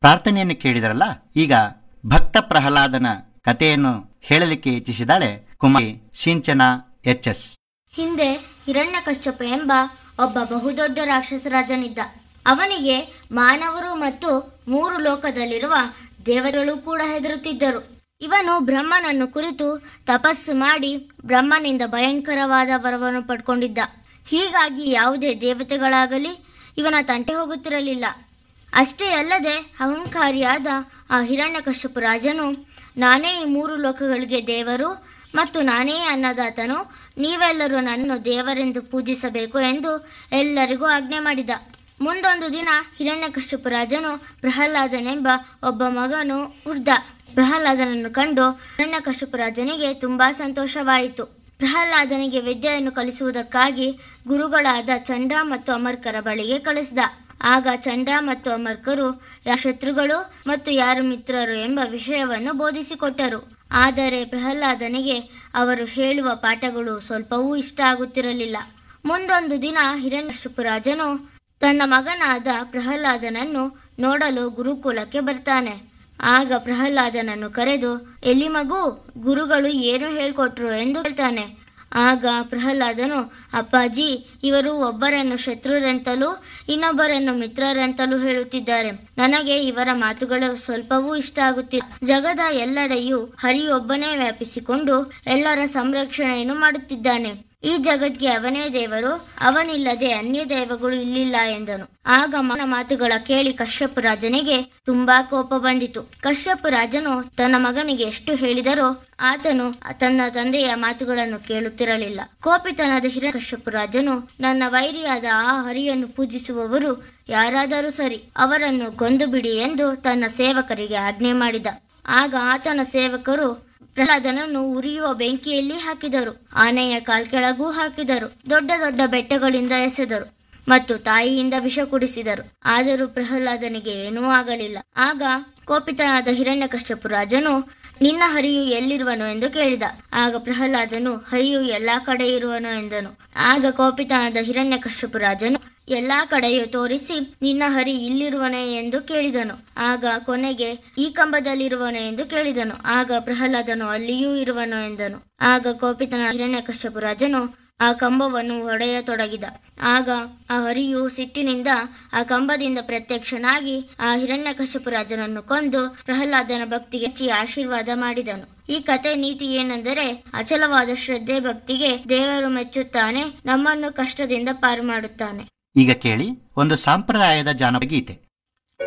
ಪ್ರಾರ್ಥನೆಯನ್ನು ಕೇಳಿದರಲ್ಲ ಈಗ ಭಕ್ತ ಪ್ರಹ್ಲಾದನ ಕಥೆಯನ್ನು ಹೇಳಲಿಕ್ಕೆ ಇಚ್ಛಿಸಿದಾಳೆ ಕುಮಾರಿ ಸಿಂಚನ ಎಚ್ ಎಸ್ ಹಿಂದೆ ಹಿರಣ್ಯಕಶ್ಯಪ ಎಂಬ ಒಬ್ಬ ಬಹುದೊಡ್ಡ ರಾಕ್ಷಸ ರಾಜನಿದ್ದ ಅವನಿಗೆ ಮಾನವರು ಮತ್ತು ಮೂರು ಲೋಕದಲ್ಲಿರುವ ದೇವತೆಗಳು ಕೂಡ ಹೆದರುತ್ತಿದ್ದರು ಇವನು ಬ್ರಹ್ಮನನ್ನು ಕುರಿತು ತಪಸ್ಸು ಮಾಡಿ ಬ್ರಹ್ಮನಿಂದ ಭಯಂಕರವಾದ ವರವನ್ನು ಪಡ್ಕೊಂಡಿದ್ದ ಹೀಗಾಗಿ ಯಾವುದೇ ದೇವತೆಗಳಾಗಲಿ ಇವನ ತಂಟೆ ಹೋಗುತ್ತಿರಲಿಲ್ಲ ಅಷ್ಟೇ ಅಲ್ಲದೆ ಅಹಂಕಾರಿಯಾದ ಆ ಹಿರಣ್ಯಕಶ್ಯಪ ರಾಜನು ನಾನೇ ಈ ಮೂರು ಲೋಕಗಳಿಗೆ ದೇವರು ಮತ್ತು ನಾನೇ ಅನ್ನದಾತನು ನೀವೆಲ್ಲರೂ ನನ್ನನ್ನು ದೇವರೆಂದು ಪೂಜಿಸಬೇಕು ಎಂದು ಎಲ್ಲರಿಗೂ ಆಜ್ಞೆ ಮಾಡಿದ ಮುಂದೊಂದು ದಿನ ಹಿರಣ್ಯಕಶ್ಯಪ ರಾಜನು ಪ್ರಹ್ಲಾದನೆಂಬ ಒಬ್ಬ ಮಗನು ಹುಡ್ದ ಪ್ರಹ್ಲಾದನನ್ನು ಕಂಡು ಹಿರಣ್ಯಕಶ್ಯಪ ರಾಜನಿಗೆ ತುಂಬಾ ಸಂತೋಷವಾಯಿತು ಪ್ರಹ್ಲಾದನಿಗೆ ವಿದ್ಯೆಯನ್ನು ಕಲಿಸುವುದಕ್ಕಾಗಿ ಗುರುಗಳಾದ ಚಂಡ ಮತ್ತು ಅಮರ್ಕರ ಬಳಿಗೆ ಕಳಿಸಿದ ಆಗ ಚಂಡ ಮತ್ತು ಅಮರ್ಕರು ಯಾರು ಶತ್ರುಗಳು ಮತ್ತು ಯಾರು ಮಿತ್ರರು ಎಂಬ ವಿಷಯವನ್ನು ಬೋಧಿಸಿಕೊಟ್ಟರು ಆದರೆ ಪ್ರಹ್ಲಾದನಿಗೆ ಅವರು ಹೇಳುವ ಪಾಠಗಳು ಸ್ವಲ್ಪವೂ ಇಷ್ಟ ಆಗುತ್ತಿರಲಿಲ್ಲ ಮುಂದೊಂದು ದಿನ ಹಿರಣ್ಯಕಶಿಪು ರಾಜನು ತನ್ನ ಮಗನಾದ ಪ್ರಹ್ಲಾದನನ್ನು ನೋಡಲು ಗುರುಕುಲಕ್ಕೆ ಬರ್ತಾನೆ ಆಗ ಪ್ರಹ್ಲಾದನನ್ನು ಕರೆದು ಎಲ್ಲಿ ಮಗು ಗುರುಗಳು ಏನು ಹೇಳ್ಕೊಟ್ರು ಎಂದು ಹೇಳ್ತಾನೆ ಆಗ ಪ್ರಹ್ಲಾದನು ಅಪ್ಪಾಜಿ ಇವರು ಒಬ್ಬರನ್ನು ಶತ್ರುರೆಂತಲೂ ಇನ್ನೊಬ್ಬರನ್ನು ಮಿತ್ರರೆಂತಲೂ ಹೇಳುತ್ತಿದ್ದಾರೆ ನನಗೆ ಇವರ ಮಾತುಗಳು ಸ್ವಲ್ಪವೂ ಇಷ್ಟ ಆಗುತ್ತಿಲ್ಲ ಜಗದ ಎಲ್ಲೆಡೆಯೂ ಹರಿಯೊಬ್ಬನೇ ವ್ಯಾಪಿಸಿಕೊಂಡು ಎಲ್ಲರ ಸಂರಕ್ಷಣೆಯನ್ನು ಮಾಡುತ್ತಿದ್ದಾನೆ ಈ ಜಗತ್ಗೆ ಅವನೇ ದೇವರು ಅವನಿಲ್ಲದೆ ಅನ್ಯ ದೇವಗಳು ಇಲ್ಲಿಲ್ಲ ಎಂದನು ಆಗ ಮನ ಮಾತುಗಳ ಕೇಳಿ ಕಶ್ಯಪ ರಾಜನಿಗೆ ತುಂಬಾ ಕೋಪ ಬಂದಿತು ಕಶ್ಯಪ ರಾಜನು ತನ್ನ ಮಗನಿಗೆ ಎಷ್ಟು ಹೇಳಿದರೋ ಆತನು ತನ್ನ ತಂದೆಯ ಮಾತುಗಳನ್ನು ಕೇಳುತ್ತಿರಲಿಲ್ಲ ಕೋಪಿತನಾದ ಹಿರಣ್ಯಕಶ್ಯಪ ರಾಜನು ನನ್ನ ವೈರಿಯಾದ ಆ ಹರಿಯನ್ನು ಪೂಜಿಸುವವರು ಯಾರಾದರೂ ಸರಿ ಅವರನ್ನು ಕೊಂದು ಬಿಡಿ ಎಂದು ತನ್ನ ಸೇವಕರಿಗೆ ಆಜ್ಞೆ ಮಾಡಿದ ಆಗ ಆತನ ಸೇವಕರು ಪ್ರಹ್ಲಾದನನ್ನು ಉರಿಯುವ ಬೆಂಕಿಯಲ್ಲಿ ಹಾಕಿದರು ಆನೆಯ ಕಾಲ್ಕೆಳಗೂ ಹಾಕಿದರು ದೊಡ್ಡ ದೊಡ್ಡ ಬೆಟ್ಟಗಳಿಂದ ಎಸೆದರು ಮತ್ತು ತಾಯಿಯಿಂದ ವಿಷ ಕುಡಿಸಿದರು ಆದರೂ ಪ್ರಹ್ಲಾದನಿಗೆ ಏನೂ ಆಗಲಿಲ್ಲ ಆಗ ಕೋಪಿತನಾದ ಹಿರಣ್ಯಕಶ್ಯಪು ರಾಜನು ನಿನ್ನ ಹರಿಯು ಎಲ್ಲಿರುವನು ಎಂದು ಕೇಳಿದ ಆಗ ಪ್ರಹ್ಲಾದನು ಹರಿಯು ಎಲ್ಲಾ ಕಡೆ ಇರುವನು ಎಂದನು ಆಗ ಕೋಪಿತನಾದ ಹಿರಣ್ಯಕಶ್ಯಪು ರಾಜನು ಎಲ್ಲಾ ಕಡೆಯೂ ತೋರಿಸಿ ನಿನ್ನ ಹರಿ ಇಲ್ಲಿರುವನೆ ಎಂದು ಕೇಳಿದನು ಆಗ ಕೊನೆಗೆ ಈ ಕಂಬದಲ್ಲಿರುವನು ಎಂದು ಕೇಳಿದನು ಆಗ ಪ್ರಹ್ಲಾದನು ಅಲ್ಲಿಯೂ ಇರುವನು ಎಂದನು ಆಗ ಕೋಪಿತನ ಹಿರಣ್ಯಕಶ್ಯಪು ರಾಜನು ಆ ಕಂಬವನ್ನು ಹೊಡೆಯತೊಡಗಿದ ಆಗ ಆ ಹರಿಯು ಸಿಟ್ಟಿನಿಂದ ಆ ಕಂಬದಿಂದ ಪ್ರತ್ಯಕ್ಷನಾಗಿ ಆ ಹಿರಣ್ಯಕಶ್ಯಪು ರಾಜನನ್ನು ಕೊಂದು ಪ್ರಹ್ಲಾದನ ಭಕ್ತಿಗೆ ಹೆಚ್ಚಿ ಆಶೀರ್ವಾದ ಮಾಡಿದನು ಈ ಕತೆ ನೀತಿ ಏನೆಂದರೆ ಅಚಲವಾದ ಶ್ರದ್ಧೆ ಭಕ್ತಿಗೆ ದೇವರು ಮೆಚ್ಚುತ್ತಾನೆ ನಮ್ಮನ್ನು ಕಷ್ಟದಿಂದ ಪಾರು ಮಾಡುತ್ತಾನೆ ಈಗ ಕೇಳಿ ಒಂದು ಸಾಂಪ್ರದಾಯದ ಜಾನಪದ ಗೀತೆ